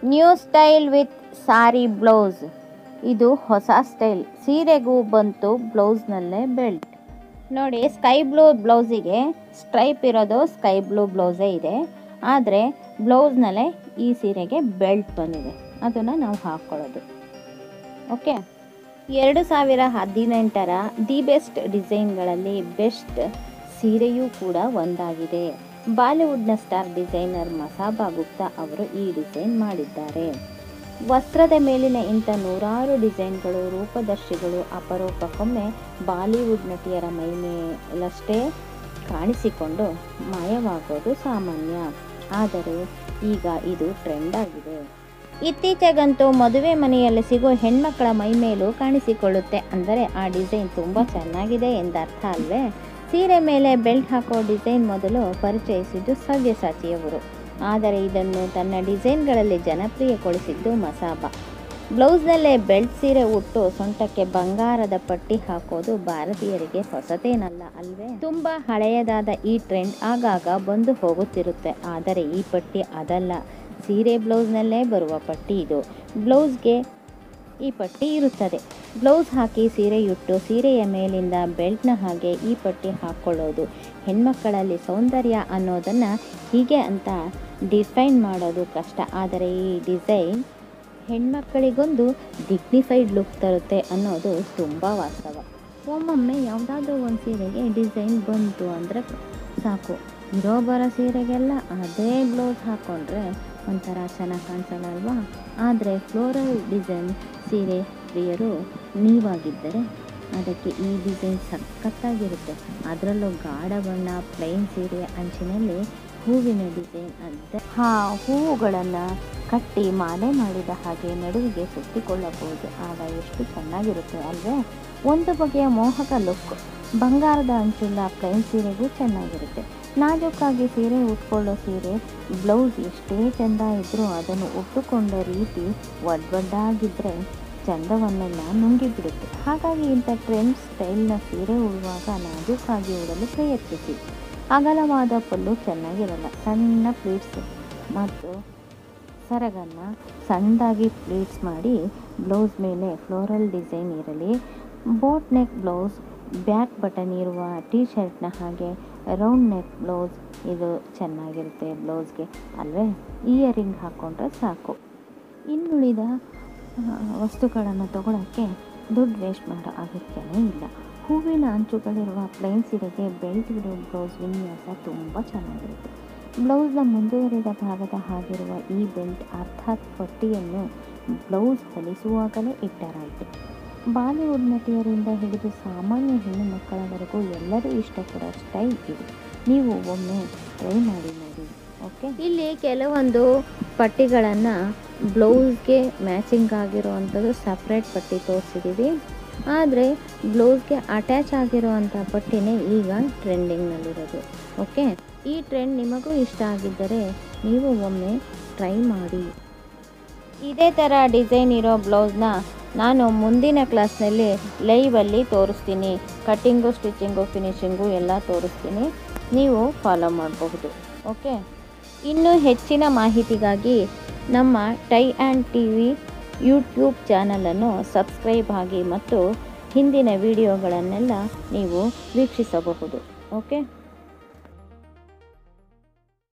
new style with sari blouse ಇದು ಹೊಸ style ಸೀರೆಗೂ ಬಂತು ಬ್ಲೌಸ್ನಲ್ಲೇ ಬೆಲ್ಟ್ ನೋಡಿ ಸ್ಕೈ ಬ್ಲೂ ಬ್ಲೌಸಿಗೆ ಸ್ಟ್ರೈಪ್ ಇರೋದು ಸ್ಕೈ ಬ್ಲೂ ಬ್ಲೌಸೇ ಇದೆ ಆದರೆ ಬ್ಲೌಸ್ನಲ್ಲೇ ಈ ಸೀರೆಗೆ ಬೆಲ್ಟ್ ಬಂದಿದೆ ಅದನ್ನು ನಾವು ಹಾಕ್ಕೊಳ್ಳೋದು ಓಕೆ ಎರಡು ಸಾವಿರ ಹದಿನೆಂಟರ ದಿ ಬೆಸ್ಟ್ ಡಿಸೈನ್ಗಳಲ್ಲಿ ಬೆಸ್ಟ್ ಸೀರೆಯೂ ಕೂಡ ಒಂದಾಗಿದೆ ಬಾಲಿವುಡ್ನ ಸ್ಟಾರ್ ಡಿಸೈನರ್ ಮಸಾಬಾ ಗುಪ್ತಾ ಅವರು ಈ ಡಿಸೈನ್ ಮಾಡಿದ್ದಾರೆ ವಸ್ತ್ರದ ಮೇಲಿನ ಇಂಥ ನೂರಾರು ಡಿಸೈನ್ಗಳು ರೂಪದರ್ಶಿಗಳು ಅಪರೂಪಕ್ಕೊಮ್ಮೆ ಬಾಲಿವುಡ್ ನಟಿಯರ ಮೈಮೇಲಷ್ಟೇ ಕಾಣಿಸಿಕೊಂಡು ಮಾಯವಾಗೋದು ಸಾಮಾನ್ಯ ಆದರೆ ಈಗ ಇದು ಟ್ರೆಂಡ್ ಆಗಿದೆ ಇತ್ತೀಚೆಗಂತೂ ಮದುವೆ ಮನೆಯಲ್ಲಿ ಸಿಗೋ ಹೆಣ್ಮಕ್ಕಳ ಮೈಮೇಲೂ ಕಾಣಿಸಿಕೊಳ್ಳುತ್ತೆ ಅಂದರೆ ಆ ಡಿಸೈನ್ ತುಂಬ ಚೆನ್ನಾಗಿದೆ ಎಂದರ್ಥ ಅಲ್ವೇ ಸೀರೆ ಮೇಲೆ ಬೆಲ್ಟ್ ಹಾಕೋ ಡಿಸೈನ್ ಮೊದಲು ಪರಿಚಯಿಸಿದ್ದು ಸವ್ಯಸಾಚಿಯವರು ಆದರೆ ಇದನ್ನು ತನ್ನ ಡಿಸೈನ್ಗಳಲ್ಲಿ ಜನಪ್ರಿಯಗೊಳಿಸಿದ್ದು ಮಸಾಬಾ ಬ್ಲೌಸ್ನಲ್ಲೇ ಬೆಲ್ಟ್ ಸೀರೆ ಉಟ್ಟು ಸೊಂಟಕ್ಕೆ ಬಂಗಾರದ ಪಟ್ಟಿ ಹಾಕೋದು ಭಾರತೀಯರಿಗೆ ಹೊಸತೇನಲ್ಲ ಅಲ್ವೇ ತುಂಬಾ ಹಳೆಯದಾದ ಈ ಟ್ರೆಂಡ್ ಆಗಾಗ ಬಂದು ಹೋಗುತ್ತಿರುತ್ತೆ ಆದರೆ ಈ ಪಟ್ಟಿ ಅದಲ್ಲ ಸೀರೆ ಬ್ಲೌಸ್ನಲ್ಲೇ ಬರುವ ಪಟ್ಟಿ ಇದು ಬ್ಲೌಸ್ಗೆ ಈ ಪಟ್ಟಿ ಇರುತ್ತದೆ ಬ್ಲೌಸ್ ಹಾಕಿ ಸೀರೆಯುಟ್ಟು ಸೀರೆಯ ಮೇಲಿಂದ ಬೆಲ್ಟ್ನ ಹಾಗೆ ಈ ಪಟ್ಟಿ ಹಾಕ್ಕೊಳ್ಳೋದು ಹೆಣ್ಮಕ್ಕಳಲ್ಲಿ ಸೌಂದರ್ಯ ಅನ್ನೋದನ್ನು ಹೀಗೆ ಅಂತ ಡಿಫೈನ್ ಮಾಡೋದು ಕಷ್ಟ ಆದರೆ ಈ ಡಿಸೈನ್ ಹೆಣ್ಮಕ್ಕಳಿಗೊಂದು ಡಿಗ್ನಿಫೈಡ್ ಲುಕ್ ತರುತ್ತೆ ಅನ್ನೋದು ತುಂಬ ವಾಸ್ತವ ಒಮ್ಮೊಮ್ಮೆ ಯಾವುದಾದ್ರೂ ಒಂದು ಸೀರೆಗೆ ಡಿಸೈನ್ ಬಂತು ಅಂದರೆ ಸಾಕು ಇರೋ ಬರೋ ಸೀರೆಗೆಲ್ಲ ಅದೇ ಬ್ಲೌಸ್ ಹಾಕ್ಕೊಂಡ್ರೆ ಒಂಥರ ಚೆನ್ನಾಗಿ ಕಾಣಿಸಲ್ಲ ಅಲ್ವಾ ಆದರೆ ಫ್ಲೋರಲ್ ಡಿಸೈನ್ ಸೀರೆ ಪ್ರಿಯರು ನೀವಾಗಿದ್ದರೆ ಅದಕ್ಕೆ ಈ ಡಿಸೈನ್ ಸಖತ್ತಾಗಿರುತ್ತೆ ಅದರಲ್ಲೂ ಗಾಢ ಬಣ್ಣ ಪ್ಲೈನ್ ಸೀರೆ ಅಂಚಿನಲ್ಲಿ ಹೂವಿನ ಡಿಸೈನ್ ಅಂತ ಹಾ ಹೂವುಗಳನ್ನು ಕಟ್ಟಿ ಮಾಲೆ ಮಾಡಿದ ಹಾಗೆ ನಡುವಿಗೆ ಸುತ್ತಿಕೊಳ್ಳಬಹುದು ಆಗ ಎಷ್ಟು ಚೆನ್ನಾಗಿರುತ್ತೆ ಅಲ್ವೇ ಒಂದು ಬಗೆಯ ಮೋಹಕ ಲುಕ್ ಬಂಗಾರದ ಅಂಚುಳ್ಳ ಪ್ಲೈನ್ ಸೀರೆಗೂ ಚೆನ್ನಾಗಿರುತ್ತೆ ನಾಜೂಕಾಗಿ ಸೀರೆ ಉಟ್ಕೊಳ್ಳೋ ಸೀರೆ ಬ್ಲೌಸ್ ಎಷ್ಟೇ ಚೆಂದ ಇದ್ರೂ ಅದನ್ನು ಉಟ್ಟುಕೊಂಡ ರೀತಿ ಒಡ್ಡೊಡ್ಡಾಗಿದ್ದರೆ ಚಂದವನ್ನೆಲ್ಲ ನುಂಗಿಬಿಡುತ್ತೆ ಹಾಗಾಗಿ ಇಂಥ ಟ್ರೆಂಡ್ ಸ್ಟೈಲ್ನ ಸೀರೆ ಉಡುವಾಗ ನಾಜೂಕಾಗಿ ಉಡಲು ಪ್ರಯತ್ನಿಸಿ ಅಗಲವಾದ ಪಲ್ಲು ಚೆನ್ನಾಗಿರಲ್ಲ ಸಣ್ಣ ಪ್ಲೀಟ್ಸ್ ಮತ್ತು ಸರಗನ್ನು ಸಣ್ಣದಾಗಿ ಪ್ಲೀಟ್ಸ್ ಮಾಡಿ ಬ್ಲೌಸ್ ಮೇಲೆ ಫ್ಲೋರಲ್ ಡಿಸೈನ್ ಇರಲಿ boat neck blouse back button ಇರುವ ಟೀ ಶರ್ಟ್ನ ಹಾಗೆ ರೌಂಡ್ ನೆಕ್ ಬ್ಲೌಸ್ ಇದು ಚೆನ್ನಾಗಿರುತ್ತೆ ಬ್ಲೌಸ್ಗೆ ಅಲ್ವೇ ಇಯರಿಂಗ್ ಹಾಕ್ಕೊಂಡ್ರೆ ಸಾಕು ಇನ್ನುಳಿದ ಆ, ವಸ್ತುಗಳನ್ನು ತಗೊಳ್ಳೋಕ್ಕೆ ದುಡ್ಡು ವೇಸ್ಟ್ ಮಾಡೋ ಅಗತ್ಯನೇ ಇಲ್ಲ ಹೂವಿನ ಅಂಚುಗಳಿರುವ ಪ್ಲೈನ್ ಸೀರೆಗೆ ಬೆಲ್ಟ್ ಇರೋ ಬ್ಲೌಸ್ ವಿನ್ಯಾಸ ತುಂಬ ಚೆನ್ನಾಗಿರುತ್ತೆ ಬ್ಲೌಸ್ನ ಮುಂದುವರಿದ ಭಾಗದ ಹಾಗಿರುವ ಈ ಬೆಲ್ಟ್ ಅರ್ಥಾತ್ ಪಟ್ಟಿಯನ್ನು ಬ್ಲೌಸ್ ಹೊಲಿಸುವಾಗಲೇ ಇಟ್ಟರಾಯಿತು ಬಾಲಿವುಡ್ ನಟಿಯರಿಂದ ಹಿಡಿದು ಸಾಮಾನ್ಯ ಹೆಣ್ಣು ಮಕ್ಕಳವರೆಗೂ ಎಲ್ಲರೂ ಇಷ್ಟಪಡೋ ಸ್ಟೈಲ್ ಇದು ನೀವು ಒಮ್ಮೆ ಟ್ರೈ ಮಾಡಿ ನೋಡಿ ಓಕೆ ಇಲ್ಲಿ ಕೆಲವೊಂದು ಪಟ್ಟಿಗಳನ್ನು ಬ್ಲೌಸ್ಗೆ ಮ್ಯಾಚಿಂಗ್ ಆಗಿರುವಂಥದ್ದು ಸಪ್ರೇಟ್ ಪಟ್ಟಿ ತೋರಿಸಿದ್ದೀವಿ ಆದರೆ ಬ್ಲೌಸ್ಗೆ ಅಟ್ಯಾಚ್ ಆಗಿರುವಂಥ ಪಟ್ಟಿನೇ ಈಗ ಟ್ರೆಂಡಿಂಗ್ನಲ್ಲಿರೋದು ಓಕೆ ಈ ಟ್ರೆಂಡ್ ನಿಮಗೂ ಇಷ್ಟ ಆಗಿದ್ದರೆ ನೀವು ಒಮ್ಮೆ ಟ್ರೈ ಮಾಡಿ ಇದೇ ಥರ ಡಿಸೈನ್ ಇರೋ ಬ್ಲೌಸ್ನ ನಾನು ಮುಂದಿನ ಕ್ಲಾಸ್ನಲ್ಲಿ ಲೈವಲ್ಲಿ ತೋರಿಸ್ತೀನಿ ಕಟ್ಟಿಂಗು ಸ್ಟಿಚಿಂಗು ಫಿನಿಶಿಂಗು ಎಲ್ಲ ತೋರಿಸ್ತೀನಿ ನೀವು ಫಾಲೋ ಮಾಡಬಹುದು ಓಕೆ ಇನ್ನೂ ಹೆಚ್ಚಿನ ಮಾಹಿತಿಗಾಗಿ ನಮ್ಮ tie and T V YouTube ಚಾನಲನ್ನು ಸಬ್ಸ್ಕ್ರೈಬ್ ಆಗಿ ಮತ್ತು ಹಿಂದಿನ ವಿಡಿಯೋಗಳನ್ನೆಲ್ಲ ನೀವು ವೀಕ್ಷಿಸಬಹುದು ಓಕೆ